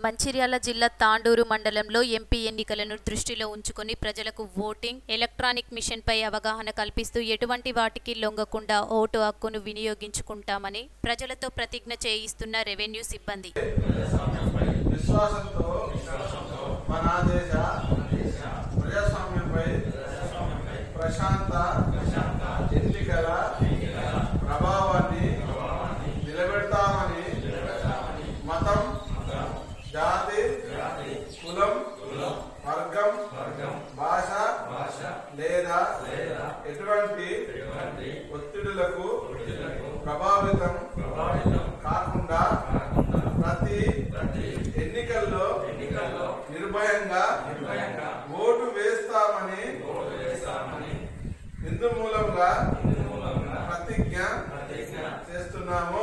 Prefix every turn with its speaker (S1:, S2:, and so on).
S1: మంచిర్యాల జిల్లా తాండూరు మండలంలో ఎంపీ ఎన్నికలను దృష్టిలో ఉంచుకొని ప్రజలకు ఓటింగ్ ఎలక్ట్రానిక్ మిషన్పై అవగాహన కల్పిస్తూ ఎటువంటి వాటికి లొంగకుండా ఓటు హక్కును వినియోగించుకుంటామని ప్రజలతో ప్రతిజ్ఞ చేయిస్తున్న రెవెన్యూ సిబ్బంది
S2: విశ్వాసంతో మన దేశ ప్రజాస్వామ్యంపై ప్రశాంత ఎన్నికల ప్రభావాన్ని నిలబెడతామని మతం జాతి కులం వర్గం భాష లేదా ఎటువంటి ఒత్తిడులకు ప్రభావితం కాకుండా ప్రతి ఎన్నికల్లో నిర్భయంగా ఓటు వేస్తామని ఇందు మూలంగా ప్రతిజ్ఞ చేస్తున్నాము